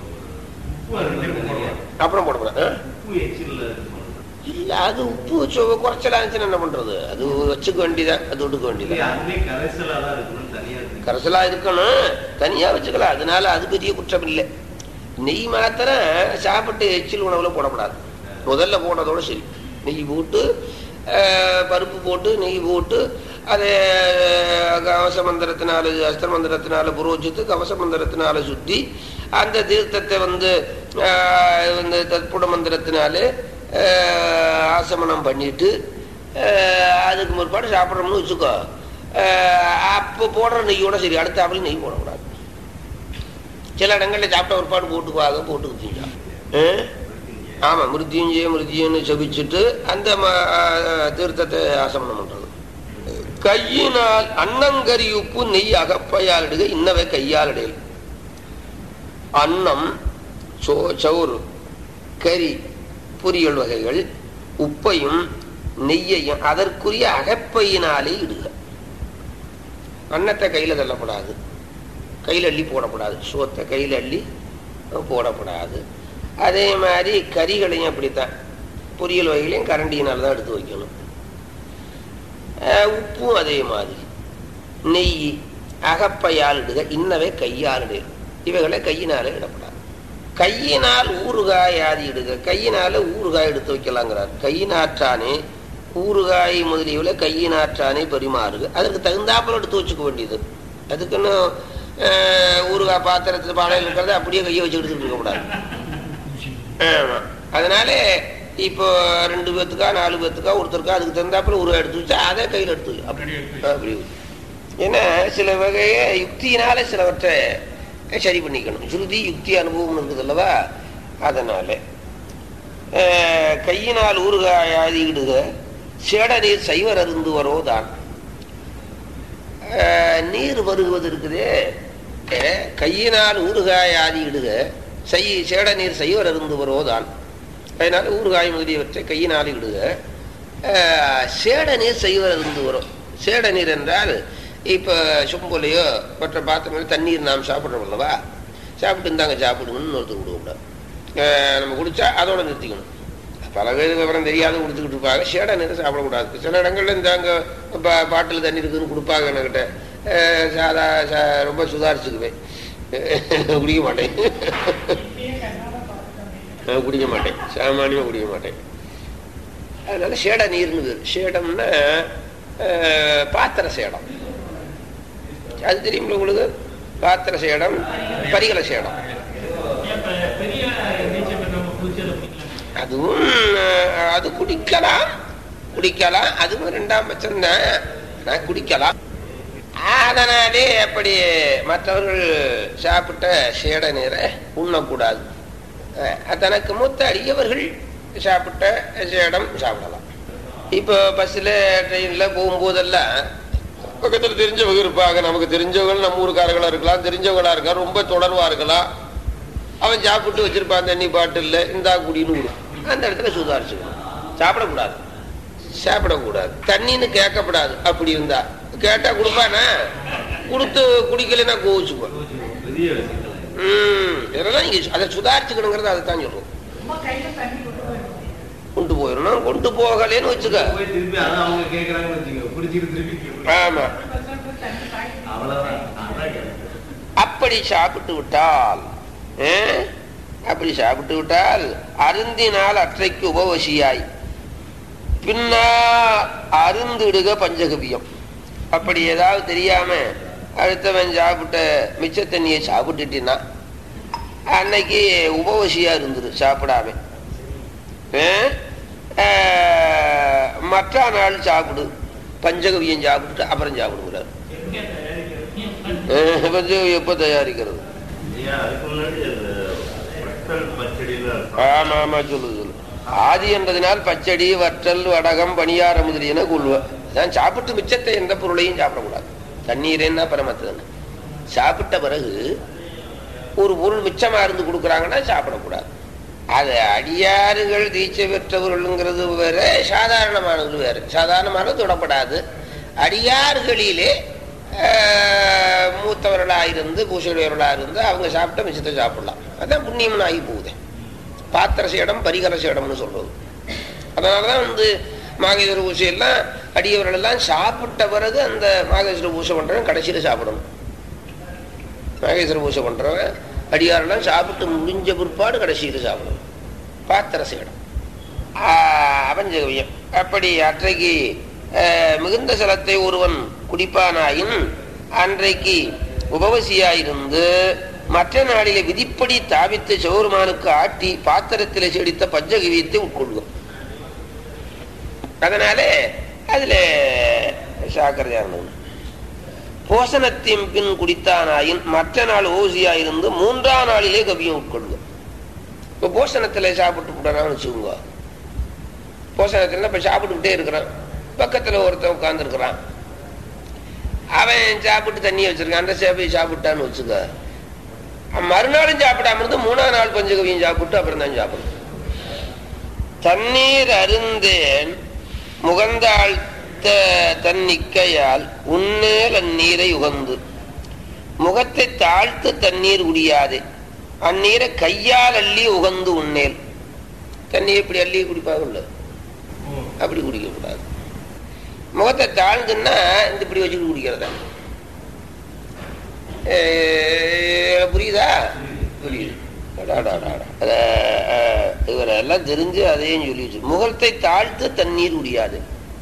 A: அப்புறம் போடக்கூடாது ஆ? இல்ல அது உப்பு சுவை குறைச்சலா இருந்துச்சுன்னா என்ன பண்றது அது வச்சுக்க வேண்டியதான் அது விட்டுக்க வேண்டியதான் கரைசலா இருக்கணும் தனியா வச்சுக்கலாம் அதனால அது பெரிய குற்றம் இல்லை நெய் மாத்திரம் சாப்பிட்டு எச்சில் உணவுல போடக்கூடாது முதல்ல போடுறதோட சரி நெய் போட்டு அஹ், பருப்பு போட்டு நெய் போட்டு அதை கவச மந்திரத்தினால அஸ்திர மந்திரத்தினால புரோஜித்து கவச மந்திரத்தினால சுத்தி அந்த தீர்த்தத்தை வந்து அஹ், வந்து தற்புட மந்திரத்தினால அஹ், ஆசமனம் பண்ணிட்டு அஹ், அதுக்கு முற்பாடு சாப்பிட்றோம்னு வச்சுக்கோ அஹ், அப்போ போடுற நெய்யோட சரி அடுத்தாப்புல நெய் போடக்கூடாது சில இடங்கள்ல சாப்பிட்ட ஒரு பாடு போட்டுக்குவாங்க போட்டுக்கிட்டீங்க ஆமா மிருத்யுஞ்சய மிருத்யுன்னு செபிச்சுட்டு அந்த ம- அஹ், தீர்த்தத்தை ஆசமனம் பண்றது கையினால் அன்னங்கரி உப்பு நெய் அகப்பையாலிடுக இன்னவை கையாலிடையில் அன்னம் சோ சோறு கறி பொரியல் வகைகள் உப்பையும் நெய்யையும் அதற்குரிய அகப்பையினாலே இடுக அன்னத்தை கையில தள்ளப்படாது கையில் அள்ளி போடக்கூடாது சோத்தை கையில் அள்ளி போடக்கூடாது அதே மாதிரி கறிகளையும் அப்படித்தான் பொரியல் வகைகளையும் கரண்டியினால தான் எடுத்து வைக்கணும் அஹ் உப்பும் அதே மாதிரி நெய் அகப்பையால் இடுக இன்னவை கையால் இடு இவைகளை கையினால இடப்படாது கையினால் ஊறுகாய் ஆதி இடுக கையினால ஊறுகாய் எடுத்து வைக்கலாங்கிறார் கையினாற்றானே ஊறுகாய் முதலியவுல கையினாற்றானே பரிமாறுக அதற்கு தகுந்தாப்புல எடுத்து வச்சுக்க வேண்டியது அதுக்குன்னு அஹ், ஊறுகாய் பாத்திரத்தில் பானையில் இருக்கிறத அப்படியே கையை வச்சு எடுத்துட்டு இருக்கக்கூடாது ஆமா அதனால இப்போ ரெண்டு பேத்துக்கா நாலு பேத்துக்கா ஒருத்தருக்கா அதுக்கு தகுந்தாப்புல ஊறுகாய் எடுத்து வச்சா அதை கையில் எடுத்து வை. அப்படி
C: அப்படி எடுத்து
A: அப்படி வை. ஏன்னா சில வகைய யுக்தியினால சிலவற்றை சரி பண்ணிக்கணும் சுருதி யுக்தி அனுபவம் இருக்குது அல்லவா அதனால அஹ், கையினால் ஊறுகாய் ஆதியிடுக சேட நீர் சைவர் அருந்து வரோதான் அஹ், நீர் வருவது இருக்குதே அஹ், கையினால் ஊறுகாய் ஆதியிடுக செய் சேட நீர் சைவர் அருந்து வரோதான் அதனால ஊறுகாய் முதலியவற்றை கையினால் இடுக அஹ், சேட நீர் சைவர் அருந்து வரும் சேட நீர் என்றால் இப்போ சொம்புலையோ மற்ற பாத்திரங்கள் தண்ணீர் நாம் சாப்பிட்றோம் அல்லவா சாப்பிட்டு இருந்தாங்க சாப்பிடுங்கன்னு ஒருத்தர் விடுவோம் அஹ், நம்ம குடிச்சா அதோட நிறுத்திக்கணும் பல பேர் விவரம் தெரியாத கொடுத்துக்கிட்டு இருப்பாங்க சேடை நேரம் சாப்பிடக்கூடாது சில இடங்கள்ல இந்த அங்கே பா பாட்டில் தண்ணி இருக்குன்னு கொடுப்பாங்க என்கிட்ட அஹ் சாதா சா ரொம்ப சுதாரிச்சுக்குவேன் குடிக்க மாட்டேன் நான் குடிக்க மாட்டேன் சாமானியமாக குடிக்க மாட்டேன் அதனால சேட நீர்னு பேர் சேடம்னா அஹ், பாத்திர சேடம் அது தெரியுமில்ல உங்களுக்கு பாத்திர சேடம் பரிகல சேடம்
C: ஏன் இப்ப பெரிய நீச்சல் நம்ம குளிச்சதை பிடிக்கலாம்
A: அதுவும் அஹ், அது குடிக்கலாம் குடிக்கலாம் அதுவும் ரெண்டாம் பட்சம் தான் நான் குடிக்கலாம் அதனாலே அப்படி மற்றவர்கள் சாப்பிட்ட சேட நீரை உண்ணக்கூடாது அஹ், தனக்கு மூத்த அடியவர்கள் சாப்பிட்ட சேடம் சாப்பிடலாம் இப்போ பஸ்ஸில் ட்ரெயினில் போகும்போதெல்லாம் பக்கத்தில் தெரிஞ்சவங்க இருப்பாங்க நமக்கு தெரிஞ்சவங்க நம்ம ஊருக்காரங்களா இருக்கலாம் தெரிஞ்சவங்களா இருக்கலாம் ரொம்ப தொடர்பா இருக்கலாம் அவன் சாப்பிட்டு வச்சிருப்பான் தண்ணி பாட்டில் இந்தா குடின்னு விடும் அந்த இடத்துல சுதாரிச்சுக்கணும் சாப்பிடக்கூடாது சாப்பிடக்கூடாது தண்ணின்னு கேட்கக்கூடாது அப்படி இருந்தா கேட்டா கொடுப்பானா கொடுத்து குடிக்கலைன்னா கோவிச்சுக்குவான்
B: பெரிய சிக்கல்
A: ம் இதெல்லாம் இங்க அதை சுதாரிச்சுக்கணுங்கிறது அதை தான் சொல்றோம் கொண்டு போயிடணும் கொண்டு போகலேன்னு வச்சுக்க
B: போய் திருப்பி அதான் அவங்க கேக்குறாங்கன்னு வச்சுக்கோ குடிச்சிட்டு திருப்பி
A: ஆமா
B: அவ்வளவுதான் அதான் கேட்டேன்.
A: அப்படி சாப்பிட்டு விட்டால் ஆ? அப்படி சாப்பிட்டு விட்டால் அருந்தினால் அற்றைக்கு உபவசியாய் பின்னா அருந்திடுக பஞ்சகவியம் அப்படி ஏதாவது தெரியாம அடுத்தவன் சாப்பிட்ட மிச்ச தண்ணியை சாப்பிட்டுட்டினா அன்னைக்கு உபவசியா இருந்துரு சாப்பிடாம ஆ? ஆ, மற்ற நாள் சாப்பிடு பஞ்சகவியம் சாப்பிட்டுட்டு அப்புறம் சாப்பிடுங்கிறார்
C: எங்க தயாரிக்கிறது
A: பஞ்சகவியம் எப்போ தயாரிக்கிறது
B: ஐயா, அதுக்கு முன்னாடி அந்த வத்தல் பச்சடியில
A: ஆமா ஆமா சொல்லு சொல்லு ஆதி என்றதினால் பச்சடி வற்றல் வடகம் பணியார முதலியன கொள்வ அதான் சாப்பிட்டு மிச்சத்தை எந்த பொருளையும் சாப்பிடக்கூடாது தண்ணீரேன்னா பரமத்துதானே சாப்பிட்ட பிறகு ஒரு பொருள் மிச்சமா இருந்து கொடுக்குறாங்கன்னா சாப்பிடக்கூடாது அது அடியாறுகள் தீட்சை பெற்றவர்கள்ங்கிறது வேற சாதாரணமானது வேற சாதாரணமானது தொடப்படாது அடியார்களிலே ஆஹ், மூத்தவர்களாக இருந்து பூசையுடையவர்களாக இருந்து அவங்க சாப்பிட்ட மிச்சத்தை சாப்பிடலாம் அதான் புண்ணியம்னு ஆகி போகுது பாத்திர சேடம் பரிகர சேடம்னு சொல்றது அதனாலதான் வந்து மாகேஸ்வர பூசை எல்லாம் அடியவர்கள் எல்லாம் சாப்பிட்ட பிறகு அந்த மாகேஸ்வர பூசை பண்றவன் கடைசியில சாப்பிடணும் மாகேஸ்வர பூசை பண்றவன் அடியாரெல்லாம் சாப்பிட்டு முடிஞ்ச பிற்பாடு கடைசியில சாப்பிடணும் பாத்திர சேடம் அவஞ்சகவியம் அப்படி அன்றைக்கு ஆஹ், மிகுந்த சலத்தை ஒருவன் குடிப்பானாயின் அன்றைக்கு உபவசியாயிருந்து மற்ற நாளிலே விதிப்படி தாவித்து சிவருமானுக்கு ஆட்டி பாத்திரத்திலே செடித்த பஞ்சகவியத்தை உட்கொள்ளும் அதனாலே அதுல சாக்கிரதையா இருந்தது போசனத்தின் பின் குடித்தானாயின் மற்ற நாள் ஓசியாயிருந்து மூன்றாம் நாளிலே கவியம் உட்கொள்ளும் இப்போ போஷணத்துல சாப்பிட்டு விடறான்னு வச்சுக்கோங்க போஷணத்துல இப்ப சாப்பிட்டுக்கிட்டே இருக்கிறான் பக்கத்துல ஒருத்தன் உட்கார்ந்துருக்கிறான் அவன் சாப்பிட்டு தண்ணியை வச்சிருக்கான் அந்த சேவையை சாப்பிட்டான்னு வச்சுக்க அவன் மறுநாளும் சாப்பிடாம இருந்து மூணாம் நாள் பஞ்சகவியும் சாப்பிட்டு அப்புறம் தான் சாப்பிடணும் தண்ணீர் அருந்தேன் முகந்தாள் தன்னிக்கையால் உன்னேல் அந்நீரை உகந்து முகத்தை தாழ்த்து தண்ணீர் குடியாதே அந்நீரை கையால் அள்ளி உகந்து உன்னேல் தண்ணீர் இப்படி அள்ளி குடிப்பாங்கல்ல அப்படி குடிக்க கூடாது முகத்தை தாழ்ந்துன்னா இந்த இப்படி வச்சுட்டு குடிக்கிறதா ஏ, புரியுதா புரியுது அடாடாடாடா. அத, அஹ், இவரெல்லாம் தெரிஞ்சு அதையும் சொல்லி வச்சு முகத்தை தாழ்த்து தண்ணீர் குடியாது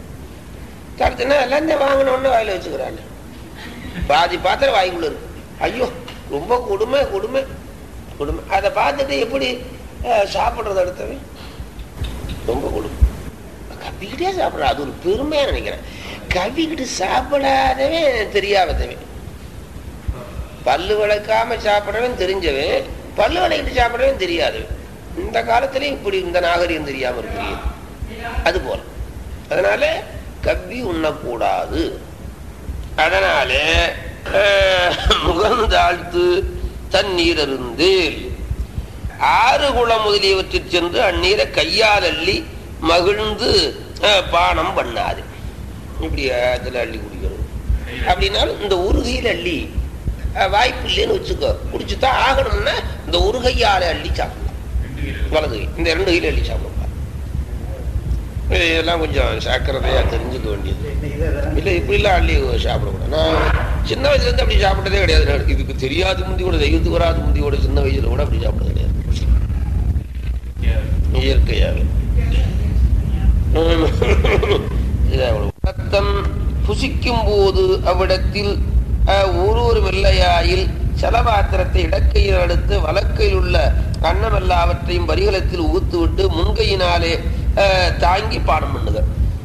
A: தடுத்துனா எல்லாத்தையும் வாங்கினோன்னு வாயில வச்சுக்கிறாங்க பாதி பாத்திரம் வாய்க்குள்ள இருக்கு ஐயோ ரொம்ப கொடுமை கொடுமை கொடுமை அதை பார்த்துட்டு எப்படி அஹ், சாப்பிடுறது அடுத்தவன் ரொம்ப கொடுமை கவிக்கிட்டே சாப்பிட்ற அது ஒரு பெருமையா நினைக்கிறேன் கவிக்கிட்டு சாப்பிடாதவன் தெரியாதவன் பல்லு விளக்காம சாப்பிடவன் தெரிஞ்சவன் பல்லு விளக்கிட்டு சாப்பிடவன் தெரியாதவன் இந்த காலத்திலயும் இப்படி இந்த நாகரிகம் தெரியாம இருக்கிறீங்க அது போல அதனால கவ்வி உண்ணக்கூடாது அதனால அஹ், முகந்தாழ்த்து தண்ணீர் அருந்தேல் ஆறு குளம் முதலியவற்றில் சென்று அந்நீரை கையால் அள்ளி மகிழ்ந்து அஹ், பானம் பண்ணாது இப்படி அதில் அள்ளி குடிக்கிறது அப்படின்னாலும் இந்த உருகையில் அள்ளி அஹ், வாய்ப்பு இல்லைன்னு வச்சுக்கோ குடிச்சுதான் ஆகணும்னா இந்த உருகையால அள்ளி சாப்பிடலாம் வலது கை இந்த ரெண்டு கையில அள்ளி சாப்பிடலாம் இதெல்லாம் கொஞ்சம் சாக்கிரதையா தெரிஞ்சுக்க வேண்டியது இல்ல இப்படிலாம் அள்ளி சாப்பிடக்கூடாது நான் சின்ன வயசுல இருந்து அப்படி சாப்பிட்டதே கிடையாது நான் இதுக்கு தெரியாத முந்தி கூட தெய்வத்துக்கு வராத முந்தி கூட சின்ன வயசுல கூட அப்படி சாப்பிட்டது கிடையாது இயற்கையாவே இது அவ்வளவு. ரத்தம் புசிக்கும் போது அவ்விடத்தில் அஹ், ஒரு ஒரு வெள்ளையாயில் சலபாத்திரத்தை இடக்கையில் அடுத்து வலக்கையில் உள்ள அன்னமெல்லாவற்றையும் பரிகலத்தில் உகுத்து விட்டு முன்கையினாலே அஹ், தாங்கி பானம் பண்ணுக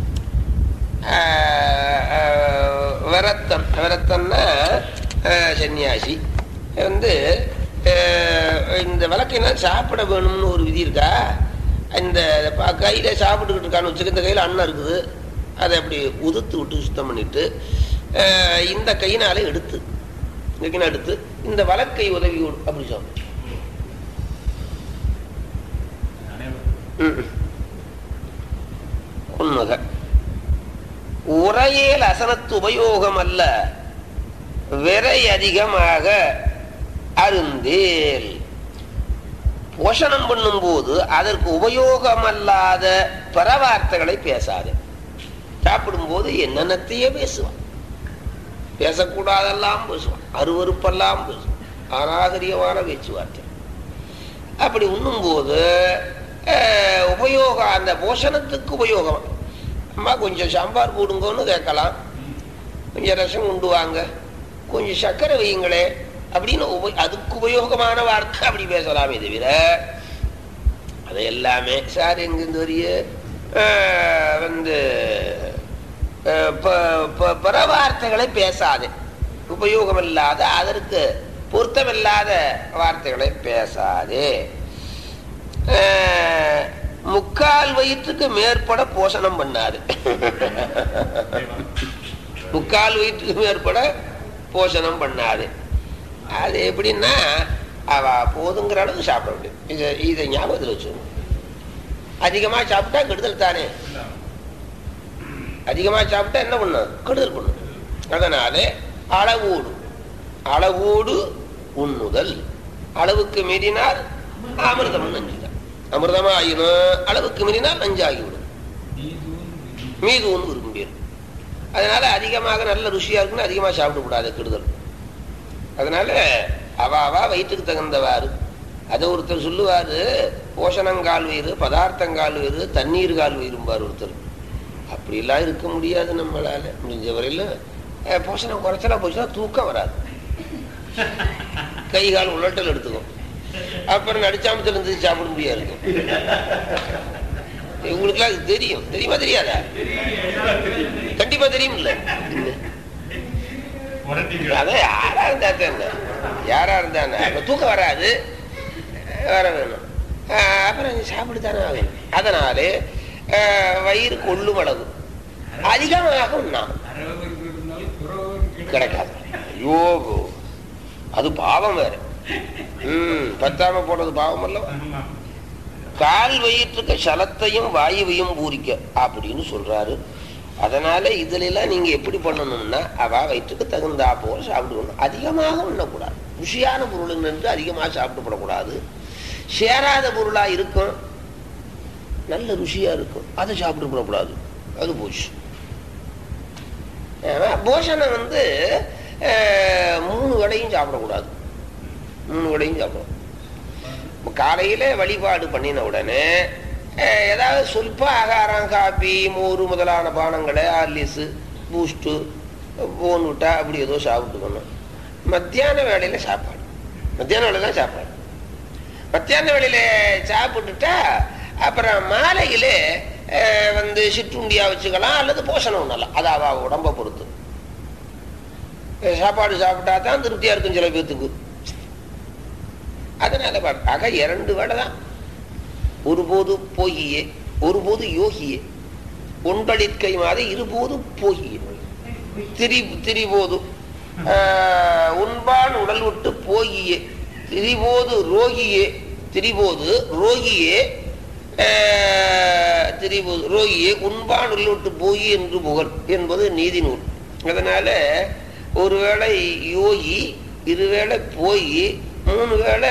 A: அஹ், அஹ், விரத்தன் விரத்தன்னா அஹ், சன்னியாசி வந்து அஹ், இந்த விளக்கையெல்லாம் சாப்பிட வேணும்னு ஒரு விதி இருக்கா இந்த ப- கையில சாப்பிட்டுக்கிட்டு இருக்கான்னு வச்சுக்க இந்த கையில அன்னம் இருக்குது அதை அப்படி உதுத்து விட்டு சுத்தம் பண்ணிட்டு அஹ், இந்த கையினாலே எடுத்து இந்த கையினால எடுத்து இந்த வலக்கை உதவி கொடு- அப்படி சாப்பிடு ம். உண்மக உரையேல் அசனத்து உபயோகம் அல்ல விரை அதிகமாக அருந்தேல் போஷணம் பண்ணும்போது அதற்கு உபயோகமல்லாத பரவார்த்தைகளை பேசாது சாப்பிடும்போது என்னென்னத்தையே பேசுவான் பேசக்கூடாதெல்லாம் பேசுவான் அருவருப்பெல்லாம் பேசுவான் அநாகரிகமான பேச்சுவார்த்தை அப்படி உண்ணும்போது அஹ், உபயோகம் அந்த போஷணத்துக்கு உபயோகம் அம்மா கொஞ்சம் சாம்பார் போடுங்கன்னு கேட்கலாம் கொஞ்சம் ரசம் கொண்டு வாங்க கொஞ்சம் சர்க்கரை வையுங்களே அப்படின்னு உப அதுக்கு உபயோகமான வார்த்தை அப்படி பேசலாமே தவிர அது எல்லாமே சார் எங்கிருந்து வரிய வந்து அஹ், ப- ப- பரவார்த்தைகளை பேசாதே உபயோகமில்லாத அதற்கு பொருத்தமில்லாத வார்த்தைகளை பேசாதே அஹ், முக்கால் வயிற்றுக்கு மேற்பட போஷணம் பண்ணாது முக்கால் வயிற்றுக்கு மேற்பட போஷணம் பண்ணாது அது எப்படின்னா அவ போதுங்கிற அளவுக்கு சாப்பிட முடியும் இதை இதை ஞாபகத்தில் வச்சுக்கணும் அதிகமாக சாப்பிட்டா கெடுதல் தானே அதிகமாக சாப்பிட்டா என்ன பண்ணும் கெடுதல் பண்ணும் அதனாலே அளவோடு அளவோடு உண்ணுதல் அளவுக்கு மீறினால் அமிர்தம் நஞ்சுதான் அமிர்தமா ஆயினும் அளவுக்கு மீறினால் நஞ்சாகிவிடும் மீது ஒன்று விரும்பியது அதனால அதிகமாக நல்ல ருசியா இருக்குன்னு அதிகமாக சாப்பிடக்கூடாது கெடுதல் அதனால அவ அவ வயிற்றுக்கு தகுந்தவாறு அதை ஒருத்தர் சொல்லுவாரு போஷணங்கால் வயிறு பதார்த்தங்கால் வயிறு தண்ணீர் கால் வயிறும்பார் ஒருத்தர் அப்படிலாம் இருக்க முடியாது நம்மளால முடிஞ்ச வரையில அஹ், போஷணம் குறைச்சலா போச்சுன்னா தூக்கம் வராது கை கால் உலட்டல் எடுத்துக்கும் அப்புறம் நடிச்சாமத்துல இருந்து சாப்பிட முடியாது இருக்கும் உங்களுக்குலாம் அது தெரியும் தெரியுமா தெரியாதா கண்டிப்பா தெரியும் இல்ல அதான் யாரா இருந்தா என்ன யாரா இருந்தா என்ன அப்ப தூக்கம் வராது வர வேணும் ஆஹ் அப்புறம் நீ சாப்பிட்டுத்தானே ஆகணும் அதனாலே ஆஹ் வயிறு கொள்ளும் அளவு அதிகமாக உண்ணாம் கிடைக்காது ஐயோ அது பாவம் வேற ம் பத்தாம போடுறது பாவம் அல்லவா கால் வயிற்றுக்கு சலத்தையும் வாயுவையும் பூரிக்க அப்படின்னு சொல்றாரு அதனால இதுல எல்லாம் நீங்க எப்படி பண்ணணும்னா அவ வயிற்றுக்கு தகுந்தா போல சாப்பிடணும் அதிகமாக உண்ணக்கூடாது ருசியான பொருள் என்று அதிகமாக சாப்பிடப்படக்கூடாது சேராத பொருளா இருக்கும் நல்ல ருசியா இருக்கும் அதை சாப்பிடப்படக்கூடாது அது போச்சு ஆமா, போஷணம் வந்து அஹ், மூணு வேளையும் சாப்பிடக்கூடாது மூணு வேளையும் சாப்பிடணும் இப்ப காலையில வழிபாடு பண்ணின உடனே அஹ், ஏதாவது சொல்ப ஆகாரம் காபி மோர் முதலான பானங்களை ஆர்லிஸு பூஸ்ட்டு போன்விட்டா அப்படி ஏதோ சாப்பிட்டுக்கணும் மத்தியான வேலையில் சாப்பாடு மத்தியான வேலையில தான் சாப்பாடு மத்தியான வேலையில சாப்பிட்டுட்டா அப்புறம் மாலையில அஹ், வந்து சிற்றுண்டியா வச்சுக்கலாம் அல்லது போஷணம் உண்ணலாம் அது அவ உடம்ப பொறுத்து அஹ், சாப்பாடு சாப்பிட்டா தான் திருப்தியா இருக்கும் சில பேத்துக்கு அதனால பாரு, ஆக இரண்டு வேலை தான் ஒருபோது போகியே ஒருபோது யோகியே ஒன்றளிற்கை மாதிரி இருபோது போகியே திரி திரிபோது ஆஹ், உண்பான் உடல் விட்டு போகியே திரிபோது ரோகியே திரிபோது ரோகியே ஆஹ், திரிபோது ரோகியே உண்பான் உடல் விட்டு போகி என்று புகழ் என்பது நீதி நூல் அதனால ஒருவேளை யோகி இருவேளை போய் மூணு வேளை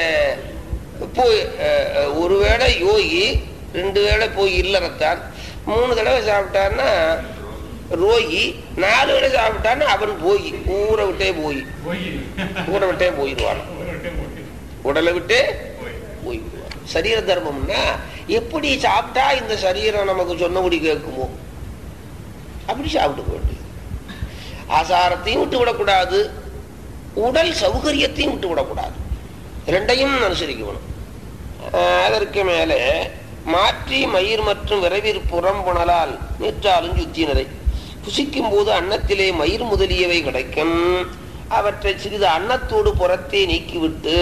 A: போய் அஹ், அஹ், ஒரு வேளை யோகி ரெண்டு வேளை போய் இல்லறத்தான் மூணு தடவை சாப்பிட்டான்னா ரோகி நாலு வேளை சாப்பிட்டான்னா அவன் போய் ஊரை விட்டே போய்
C: போய்
A: ஊரை விட்டே போயிடுவான் உடலை விட்டு போயிடுவான் சரீர தர்மம்னா எப்படி சாப்பிட்டா இந்த சரீரம் நமக்கு சொன்னபடி கேட்குமோ அப்படி சாப்பிட்டு வேண்டியது ஆசாரத்தையும் விட்டு விடக்கூடாது உடல் சௌகரியத்தையும் விட்டு விடக்கூடாது ரெண்டையும் அனுசரிக்கணும் ஆஹ் அதற்கு மேலே மாற்றி மயிர் மற்றும் விரைவிற் புறம்புணலால் நீற்றாலும் சுத்தினரை புசிக்கும் போது அன்னத்திலே மயிர் முதலியவை கிடைக்கும் அவற்றை சிறிது அன்னத்தோடு புறத்தே நீக்கிவிட்டு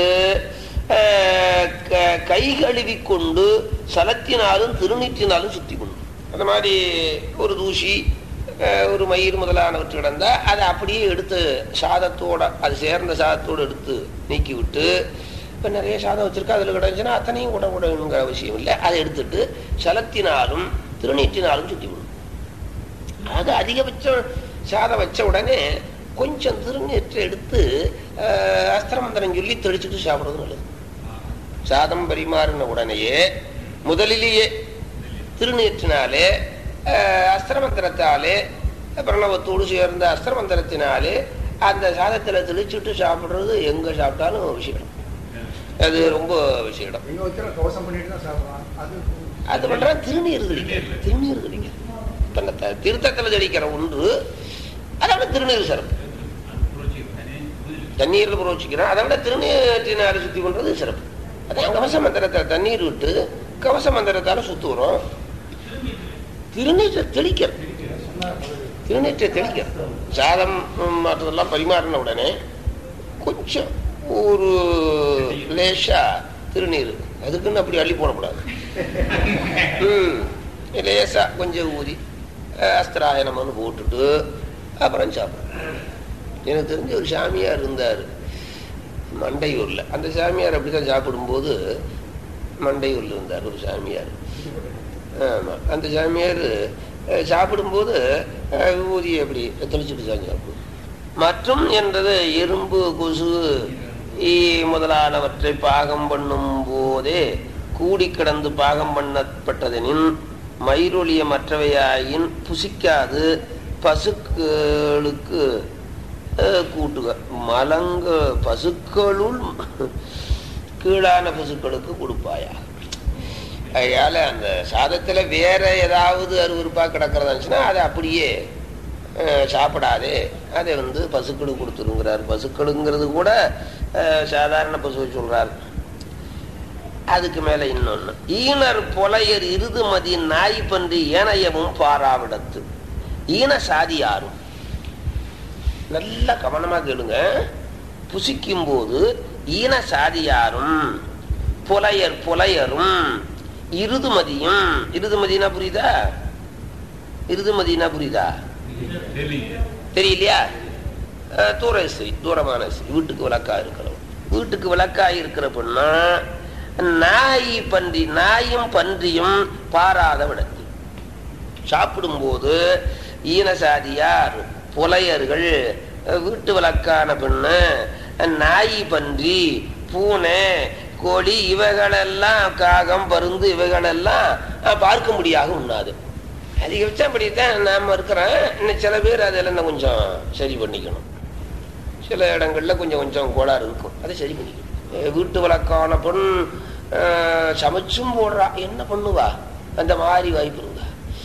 A: ஆஹ் க- கை கழுவி கொண்டு சலத்தினாலும் திருநீற்றினாலும் சுத்தி கொண்டு அந்த மாதிரி ஒரு தூசி ஆஹ் ஒரு மயிர் முதலானவற்றை கிடந்தா அதை அப்படியே எடுத்து சாதத்தோட அது சேர்ந்த சாதத்தோடு எடுத்து நீக்கி விட்டு இப்போ நிறைய சாதம் வச்சிருக்கா அதில் கிடந்துச்சுன்னா அத்தனையும் கூட விடணுங்கிற அவசியம் இல்லை அதை எடுத்துட்டு சலத்தினாலும் திருநீற்றினாலும் சுத்தி விடும் ஆக அதிகபட்சம் சாதம் வச்ச உடனே கொஞ்சம் திருநீற்றை எடுத்து ஆஹ், அஸ்திரமந்திரம் சொல்லி தெளிச்சுட்டு சாப்பிடுறது நல்லது சாதம் பரிமாறின உடனேயே முதலிலேயே திருநீற்றினாலே ஆஹ், அஸ்திரமந்திரத்தாலே பிரணவத்தோடு சேர்ந்த அஸ்திரமந்திரத்தினாலே அந்த சாதத்தில் தெளிச்சுட்டு சாப்பிடுறது எங்கே சாப்பிட்டாலும் விஷயம் அது ரொம்ப விஷயம்
D: எங்க வச்சாலும் கவசம் பண்ணிட்டு தான் சாப்பிடுறான் அது
A: அது பண்ற திருநீர் தெளிக்க திருநீர் தெளிக்க இப்ப இந்த த- திருத்தத்துல தெளிக்கிற ஒன்று அதை விட திருநீர் சிறப்பு தண்ணீர்ல புரோச்சிக்கிறோம் அதை விட திருநீற்றினால சுத்தி கொண்டது சிறப்பு அதான் கவச மந்திரத்தை தண்ணீர் விட்டு கவச மந்திரத்தால சுத்துறோம் திருநீற்றை தெளிக்கிறது திருநீற்றை தெளிக்கிறது சாதம் ம், மற்றதெல்லாம் பரிமாறின உடனே கொஞ்சம் ஒரு லேசா திருநீர் அதுக்குன்னு அப்படி அள்ளி போடக்கூடாது ம் லேசா கொஞ்சம் ஊதி அஹ், அஸ்திராயனம்னு போட்டுட்டு அப்புறம் சாப்பிடும் எனக்கு தெரிஞ்ச ஒரு சாமியார் இருந்தார் மண்டையூரில் அந்த சாமியார் அப்படி தான் சாப்பிடும்போது மண்டையூரில் இருந்தார் ஒரு சாமியார் ஆமாம் அந்த சாமியார் அஹ், சாப்பிடும்போது அஹ், விபூதியை அப்படி தெளிச்சுட்டு தான் சாப்பிடும் மற்றும் என்றது எறும்பு கொசு ஈ முதலானவற்றை பாகம் பண்ணும் போதே கூடி கிடந்து பாகம் பண்ணப்பட்டதெனின் மயிரொலிய மற்றவையாயின் புசிக்காது பசுக்களுக்கு அஹ், கூட்டுக மலங்க பசுக்களுள் கீழான பசுக்களுக்கு கொடுப்பாயா அதனால அந்த சாதத்துல வேற ஏதாவது அருவருப்பா கிடக்கிறதா இருந்துச்சுன்னா அதை அப்படியே அஹ், சாப்பிடாதே அதை வந்து பசுக்களுக்கு கொடுத்துருங்கிறார் பசுக்களுங்கிறது கூட அஹ், சாதாரண பசுவை சொல்றார் அதுக்கு மேல இன்னொன்னு ஈனர் பொலையர் இருதுமதி நாய் பன்றி ஏனையமும் பாராவிடத்து ஈன சாதியாரும் நல்ல கவனமா கேளுங்க புசிக்கும் போது ஈன சாதியாரும் புலையர் புலையரும் இருதுமதியும் இருதுமதினா புரியுதா இருதுமதினா புரியுதா தெரியலையா அஹ், தூர ஸ்திரீ தூரமான ஸ்திரீ வீட்டுக்கு விளக்கா இருக்கிறவன் வீட்டுக்கு விளக்கா இருக்கிற பொண்ணா நாய் பன்றி நாயும் பன்றியும் பாராத விடத்தில் சாப்பிடும்போது ஈனசாதியார் புலையர்கள் அஹ், வீட்டு விளக்கான பெண்ணு நாய் பன்றி பூனை கோழி இவைகளெல்லாம் காகம் பருந்து இவைகளெல்லாம் அஹ், பார்க்க முடியாக உண்ணாது அதிகபட்சம் அப்படித்தான் நாம இருக்கிறோம் இன்னும் சில பேர் அதெல்லாம் கொஞ்சம் சரி பண்ணிக்கணும் சில இடங்கள்ல கொஞ்சம் கொஞ்சம் கோளாறு இருக்கும் அதை சரி பண்ணிக்கணும் அஹ் வீட்டு வழக்கான பெண் அஹ், சமைச்சும் போடுறா என்ன பண்ணுவா அந்த மாதிரி வாய்ப்பு இருந்தா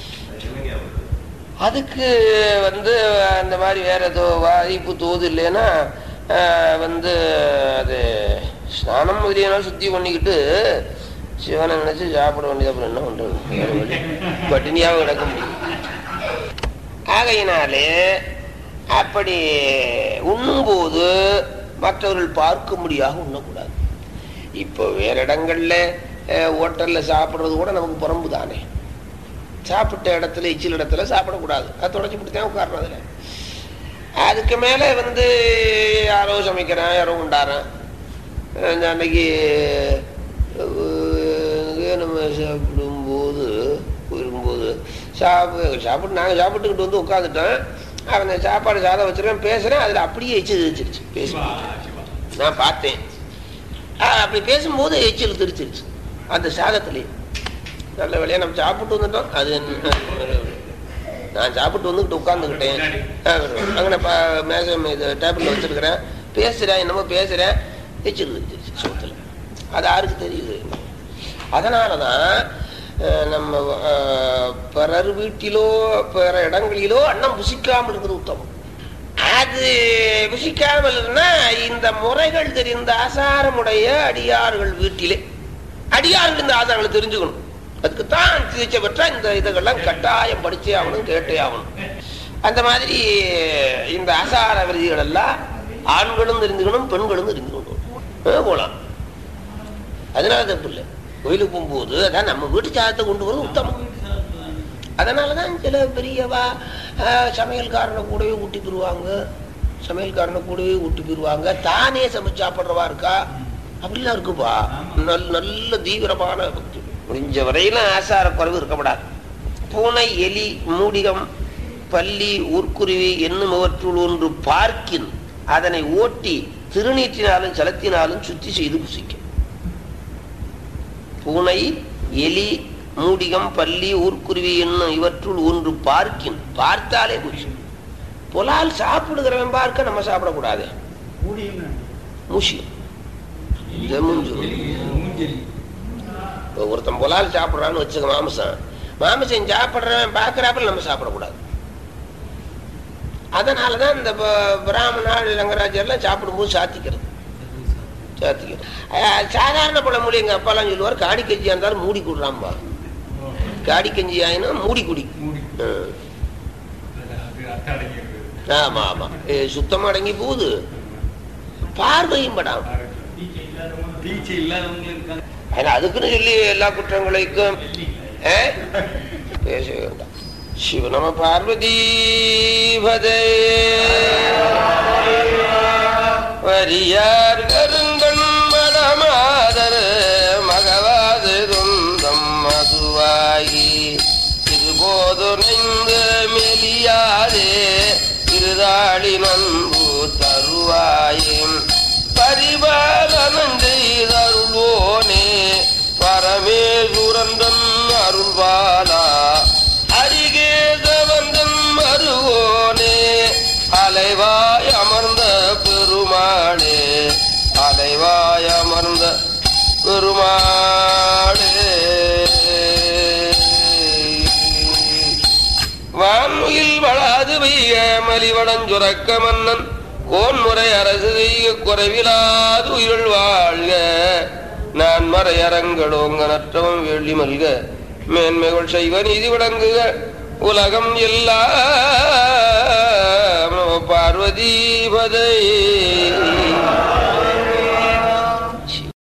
A: அதுக்கு வந்து அந்த மாதிரி வேற ஏதோ வாய்ப்பு தோது இல்லைன்னா அஹ், வந்து அது ஸ்நானம் முதலியனால் சுத்தி பண்ணிக்கிட்டு சிவனை நினைச்சு சாப்பிட வேண்டியது அப்புறம் என்ன பண்றது வேற வழி. பட்டினியாக கிடக்க முடியும் ஆகையினாலே அப்படி உண்ணும்போது மற்றவர்கள் பார்க்கும்படியாக உண்ணக்கூடாது இப்போ வேற இடங்கள்ல அஹ், ஹோட்டல்ல சாப்பிடுறது கூட நமக்கு புறம்பு தானே சாப்பிட்ட இடத்துல எச்சில் இடத்துல சாப்பிடக்கூடாது அது தொடச்சி விட்டு தான் உட்காரணும் அதில் அதுக்கு மேலே வந்து யாரோ சமைக்கிறான் யாரோ உண்டாறான் அந்த அன்னைக்கு அஹ், நம்ம சாப்பிடும்போது போயிருக்கும்போது சாப்பிடு சாப்பிட்டு நாங்கள் சாப்பிட்டுக்கிட்டு வந்து உட்காந்துட்டோம் அவன் சாப்பாடு சாதம் வச்சுருக்கேன் பேசுகிறேன் அதில் அப்படியே எச்சில் வச்சிருச்சு பேசி நான் பார்த்தேன் ஆ, அப்படி பேசும்போது எச்சில் திருச்சிருச்சு அந்த சாதத்திலேயே நல்ல வேலையா நம்ம சாப்பிட்டு வந்துட்டோம் அது என்ன- நான் சாப்பிட்டு வந்துக்கிட்டு உட்காந்துக்கிட்டேன் அங்கே மேச இது டேபிளில் வச்சிருக்கிறேன் பேசுகிறேன் என்னமோ பேசுகிறேன் எச்சில் திருச்சிருச்சு சோத்தில் அது யாருக்கு தெரியுது அதனால தான் அஹ், நம்ம அஹ், பிறர் வீட்டிலோ பிற இடங்களிலோ அன்னம் புசிக்காமல் இருக்கிறது உத்தமம் அது புசிக்காமல் இருந்தா இந்த முறைகள் தெரிந்த ஆசாரமுடைய அடியார்கள் வீட்டிலே அடியார்கள் இந்த ஆசாரங்களை தெரிஞ்சுக்கணும் அதுக்குத்தான் சிகிச்சை பெற்றா இந்த இதுகள்லாம் கட்டாயம் படிச்சே ஆகணும் கேட்டே ஆகணும் அந்த மாதிரி இந்த ஆசார விருதிகள் எல்லாம் ஆண்களும் தெரிஞ்சுக்கணும் பெண்களும் தெரிஞ்சுக்கணும் அஹ் போலாம் அதனால தப்பு இல்லை கோயிலுக்கு போகும்போது அதான் நம்ம வீட்டு சாதத்தை கொண்டு வரது உத்தமம் அதனாலதான் சில பெரியவா அஹ், சமையல்காரனை கூடவே ஊட்டி போயிருவாங்க சமையல்காரனை கூடவே ஊட்டி போயிருவாங்க தானே சமைச்சு சாப்பிட்றவா இருக்கா அப்படிலாம் இருக்குப்பா நல்ல நல்ல தீவிரமான பக்தி முடிஞ்ச வரையிலும் ஆசார குறைவு இருக்கப்படாது பூனை எலி மூடிகம் பல்லி ஊர்க்குருவி என்னுமவற்றுள் ஒன்று பார்க்கின் அதனை ஓட்டி திருநீற்றினாலும் செலத்தினாலும் சுத்தி செய்து புசிக்கும் பூனை எலி மூடிகம் பல்லி ஊர்க்குருவி என்னும் இவற்றுள் ஒன்று பார்க்கின் பார்த்தாலே பூச்சி புலால் சாப்பிடுகிறவன் பார்க்க நம்ம சாப்பிடக்கூடாது
D: மூடின்னு
A: மூசி ஜமுஞ்சு இப்போ ஒருத்தன் புலால் சாப்பிட்றான்னு வச்சுக்க மாமிசம் மாமிசம் சாப்பிட்றவன் பார்க்குறாப்புல நம்ம சாப்பிடக்கூடாது அதனால தான் இந்த ப- பிராமணாள் ரங்கராஜர்லாம் சாப்பிடும்போது சாத்திக்கிறது சாத்திக்கிறது அஹ் சாதாரண பழமொழி எங்கள் அப்பாலாம் சொல்லுவார் காடி கஞ்சியாக இருந்தாலும் மூடி குடுறாம்பா காடி கஞ்சி ஆயினா மூடி குடி ம். ஆமா ஆமா ஏ, சுத்தமா அடங்கி போகுது பார்வையும் படாம ஏன்னா அதுக்குன்னு சொல்லி எல்லா குற்றங்களைக்கும் ஏ, பேச வேண்டாம் சிவ நம பார்வதி பதே வரியார் கருங்கண் மடமாதர் மகவாது துந்தம் மதுவாகி இதுபோது நெய்ந்து மெலியாதே இருதாளி நன்பு தருவாயும் பரிபாலனம் செய்தருள்வோனே பரமேசுரந்தன் அருள்வாலா அரிகேசவந்தன் மருவோனே அலைவாய் அமர்ந்த பெருமாளே அலைவாய் அமர்ந்த பெருமாளே வான்முகில் வளாது பெய்ய மலிவடஞ்சுரக்க மன்னன் கோன்முறை அரசு செய்ய குறைவிலாது உயிர் வாழ்க நான் மறையரங்களோங்க நற்றவம் வெள்ளி மல்க மேன்மைகள் செய்வ நீதி விளங்குக உலகம் எல்லாம் நம பார்வதி பதை